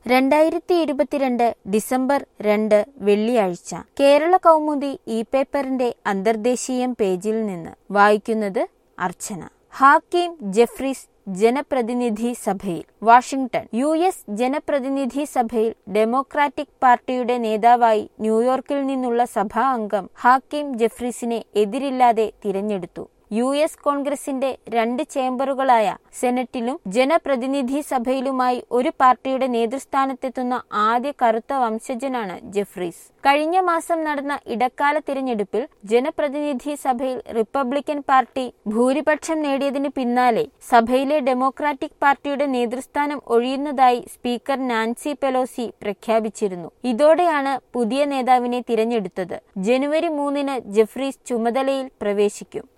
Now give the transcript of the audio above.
രണ്ടായിരത്തി ഇരുപത്തിരണ്ട് ഡിസംബർ രണ്ട് വെള്ളിയാഴ്ച കേരള കൗമുദി ഇ പേപ്പറിന്റെ അന്തർദേശീയം പേജിൽ നിന്ന് വായിക്കുന്നത് അർച്ചന ഹാക്കിം ജെഫ്രീസ് ജനപ്രതിനിധി സഭയിൽ വാഷിംഗ്ടൺ യു എസ് ജനപ്രതിനിധി സഭയിൽ ഡെമോക്രാറ്റിക് പാർട്ടിയുടെ നേതാവായി ന്യൂയോർക്കിൽ നിന്നുള്ള സഭാ അംഗം ഹാക്കിം ജെഫ്രീസിനെ എതിരില്ലാതെ തിരഞ്ഞെടുത്തു യു എസ് കോൺഗ്രസിന്റെ രണ്ട് ചേംബറുകളായ സെനറ്റിലും ജനപ്രതിനിധി സഭയിലുമായി ഒരു പാർട്ടിയുടെ നേതൃസ്ഥാനത്തെത്തുന്ന ആദ്യ കറുത്ത വംശജനാണ് ജെഫ്രീസ് കഴിഞ്ഞ മാസം നടന്ന ഇടക്കാല തിരഞ്ഞെടുപ്പിൽ ജനപ്രതിനിധി സഭയിൽ റിപ്പബ്ലിക്കൻ പാർട്ടി ഭൂരിപക്ഷം നേടിയതിന് പിന്നാലെ സഭയിലെ ഡെമോക്രാറ്റിക് പാർട്ടിയുടെ നേതൃസ്ഥാനം ഒഴിയുന്നതായി സ്പീക്കർ നാൻസി പെലോസി പ്രഖ്യാപിച്ചിരുന്നു ഇതോടെയാണ് പുതിയ നേതാവിനെ തിരഞ്ഞെടുത്തത് ജനുവരി മൂന്നിന് ജെഫ്രീസ് ചുമതലയിൽ പ്രവേശിക്കും